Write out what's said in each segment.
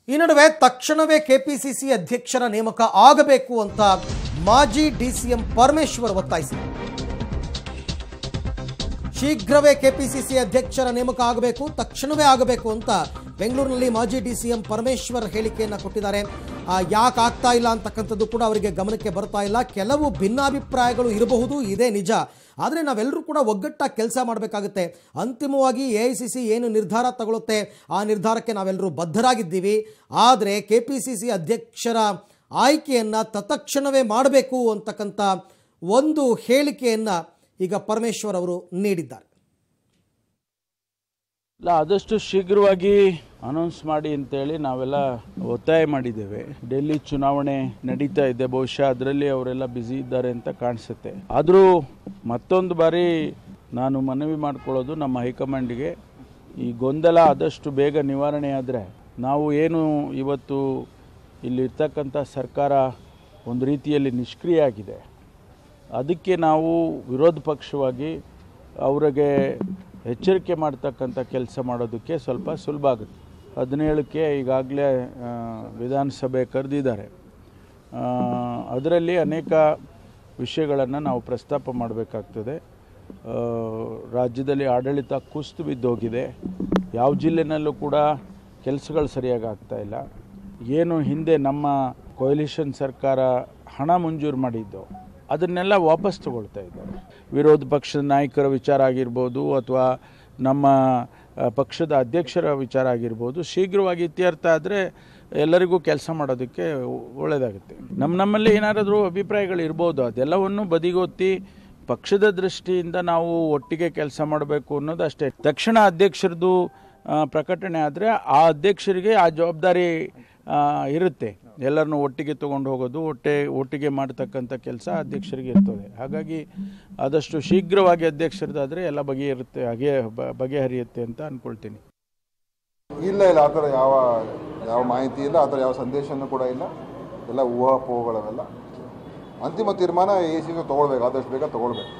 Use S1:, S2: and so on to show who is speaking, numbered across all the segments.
S1: ಈ ನಡುವೆ ತಕ್ಷಣವೇ ಕೆಪಿಸಿಸಿ ಅಧ್ಯಕ್ಷರ ನೇಮಕ ಆಗಬೇಕು ಅಂತ ಮಾಜಿ ಡಿಸಿಎಂ ಪರಮೇಶ್ವರ್ ಒತ್ತಾಯಿಸಿದರು ಶೀಘ್ರವೇ ಕೆಪಿಸಿಸಿ ಅಧ್ಯಕ್ಷರ ನೇಮಕ ಆಗಬೇಕು ತಕ್ಷಣವೇ ಆಗಬೇಕು ಅಂತ ಬೆಂಗಳೂರಿನಲ್ಲಿ ಮಾಜಿ ಡಿಸಿಎಂ ಪರಮೇಶ್ವರ್ ಹೇಳಿಕೆಯನ್ನು ಕೊಟ್ಟಿದ್ದಾರೆ ಯಾಕೆ ಆಗ್ತಾ ಇಲ್ಲ ಅಂತಕ್ಕಂಥದ್ದು ಕೂಡ ಅವರಿಗೆ ಗಮನಕ್ಕೆ ಬರ್ತಾ ಇಲ್ಲ ಕೆಲವು ಭಿನ್ನಾಭಿಪ್ರಾಯಗಳು ಇರಬಹುದು ಇದೇ ನಿಜ ಆದರೆ ನಾವೆಲ್ಲರೂ ಕೂಡ ಒಗ್ಗಟ್ಟಾಗಿ ಕೆಲಸ ಮಾಡಬೇಕಾಗುತ್ತೆ ಅಂತಿಮವಾಗಿ ಎ ಐ ಸಿ ಸಿ ಏನು ನಿರ್ಧಾರ ತಗೊಳುತ್ತೆ ಆ ನಿರ್ಧಾರಕ್ಕೆ ನಾವೆಲ್ಲರೂ ಬದ್ಧರಾಗಿದ್ದೀವಿ ಆದರೆ ಕೆ ಪಿ ಸಿ ಸಿ ಅಧ್ಯಕ್ಷರ ಆಯ್ಕೆಯನ್ನು ತತ್ಕ್ಷಣವೇ ಮಾಡಬೇಕು ಅಂತಕ್ಕಂಥ ಒಂದು ಹೇಳಿಕೆಯನ್ನು ಈಗ ಪರಮೇಶ್ವರ್ ಅವರು ನೀಡಿದ್ದಾರೆ
S2: ಇಲ್ಲ ಆದಷ್ಟು ಶೀಘ್ರವಾಗಿ ಅನೌನ್ಸ್ ಮಾಡಿ ಅಂತೇಳಿ ನಾವೆಲ್ಲ ಒತ್ತಾಯ ಮಾಡಿದ್ದೇವೆ ಡೆಲ್ಲಿ ಚುನಾವಣೆ ನಡೀತಾ ಇದೆ ಬಹುಶಃ ಅದರಲ್ಲಿ ಅವರೆಲ್ಲ ಬ್ಯುಸಿ ಇದ್ದಾರೆ ಅಂತ ಕಾಣಿಸುತ್ತೆ ಆದರೂ ಮತ್ತೊಂದು ಬಾರಿ ನಾನು ಮನವಿ ಮಾಡ್ಕೊಳ್ಳೋದು ನಮ್ಮ ಹೈಕಮಾಂಡಿಗೆ ಈ ಗೊಂದಲ ಆದಷ್ಟು ಬೇಗ ನಿವಾರಣೆ ಆದರೆ ನಾವು ಏನು ಇವತ್ತು ಇಲ್ಲಿರ್ತಕ್ಕಂಥ ಸರ್ಕಾರ ಒಂದು ರೀತಿಯಲ್ಲಿ ನಿಷ್ಕ್ರಿಯ ಆಗಿದೆ ಅದಕ್ಕೆ ನಾವು ವಿರೋಧ ಪಕ್ಷವಾಗಿ ಅವರಿಗೆ ಎಚ್ಚರಿಕೆ ಮಾಡ್ತಕ್ಕಂಥ ಕೆಲಸ ಮಾಡೋದಕ್ಕೆ ಸ್ವಲ್ಪ ಸುಲಭ ಆಗುತ್ತೆ ಹದಿನೇಳಕ್ಕೆ ಈಗಾಗಲೇ ಆ, ವಿಧಾನಸಭೆ ಕರೆದಿದ್ದಾರೆ ಅದರಲ್ಲಿ ಅನೇಕ ವಿಷಯಗಳನ್ನು ನಾವು ಪ್ರಸ್ತಾಪ ಮಾಡಬೇಕಾಗ್ತದೆ ಆ, ರಾಜ್ಯದಲ್ಲಿ ಆಡಳಿತ ಕುಸಿದು ಬಿದ್ದೋಗಿದೆ ಯಾವ ಜಿಲ್ಲೆನಲ್ಲೂ ಕೂಡ ಕೆಲಸಗಳು ಸರಿಯಾಗಿ ಆಗ್ತಾ ಇಲ್ಲ ಏನು ಹಿಂದೆ ನಮ್ಮ ಕೊಯ್ಲಿಷನ್ ಸರ್ಕಾರ ಹಣ ಮಂಜೂರು ಮಾಡಿದ್ದು ಅದನ್ನೆಲ್ಲ ವಾಪಸ್ ತಗೊಳ್ತಾ ಇದ್ದಾರೆ ವಿರೋಧ ಪಕ್ಷದ ನಾಯಕರ ವಿಚಾರ ಆಗಿರ್ಬೋದು ಅಥವಾ ನಮ್ಮ ಆ, ಪಕ್ಷದ ಅಧ್ಯಕ್ಷರ ವಿಚಾರ ಆಗಿರ್ಬೋದು ಶೀಘ್ರವಾಗಿ ಇತ್ಯರ್ಥ ಆದರೆ ಎಲ್ಲರಿಗೂ ಕೆಲಸ ಮಾಡೋದಕ್ಕೆ ಒಳ್ಳೆಯದಾಗುತ್ತೆ ನಮ್ಮ ನಮ್ಮಲ್ಲಿ ಏನಾದರೂ ಅಭಿಪ್ರಾಯಗಳು ಇರ್ಬೋದು ಅದೆಲ್ಲವನ್ನು ಬದಿಗೊತ್ತಿ ಪಕ್ಷದ ದೃಷ್ಟಿಯಿಂದ ನಾವು ಒಟ್ಟಿಗೆ ಕೆಲಸ ಮಾಡಬೇಕು ಅನ್ನೋದು ಅಷ್ಟೇ ತಕ್ಷಣ ಅಧ್ಯಕ್ಷರದ್ದು ಆ, ಪ್ರಕಟಣೆ ಆದರೆ ಆ ಅಧ್ಯಕ್ಷರಿಗೆ ಆ ಜವಾಬ್ದಾರಿ ಆ, ಇರುತ್ತೆ ಎಲ್ಲರನ್ನೂ ಒಟ್ಟಿಗೆ ತೊಗೊಂಡು ಹೋಗೋದು ಒಟ್ಟೆ ಒಟ್ಟಿಗೆ ಮಾಡ್ತಕ್ಕಂಥ ಕೆಲಸ ಅಧ್ಯಕ್ಷರಿಗೆ ಇರ್ತದೆ ಹಾಗಾಗಿ ಆದಷ್ಟು ಶೀಘ್ರವಾಗಿ ಅಧ್ಯಕ್ಷರದಾದರೆ ಎಲ್ಲ ಬಗೆಯಿರುತ್ತೆ ಹಾಗೆ ಬ- ಬಗೆಹರಿಯುತ್ತೆ ಅಂತ ಅಂದ್ಕೊಳ್ತೀನಿ
S3: ಇಲ್ಲ ಇಲ್ಲ ಆ ಥರ ಯಾವ ಯಾವ ಮಾಹಿತಿ ಇಲ್ಲ ಆ ಥರ ಯಾವ ಸಂದೇಶನೂ ಕೂಡ ಇಲ್ಲ ಎಲ್ಲ ಊಹಾಪೋಹಗಳವೆಲ್ಲ ಅಂತಿಮ ತೀರ್ಮಾನ ಎ ಸಿ ತೊಗೊಳ್ಬೇಕು ಆದಷ್ಟು ಬೇಗ ತೊಗೊಳ್ಬೇಕು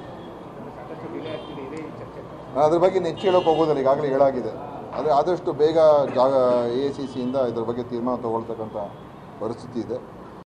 S3: ನಾನು ಅದ್ರ ಬಗ್ಗೆ ಹೆಚ್ಚು ಹೇಳೋಕೆ ಹೋಗೋದಿಲ್ಲ ಈಗಾಗಲೇ ಹೇಳಾಗಿದೆ ಆದರೆ ಆದಷ್ಟು ಬೇಗ ಜಾಗ ಎ ಸಿ ಸಿಯಿಂದ ಇದ್ರ ಬಗ್ಗೆ ತೀರ್ಮಾನ ತೊಗೊಳ್ತಕ್ಕಂಥ ಪರಿಸ್ಥಿತಿ ಇದೆ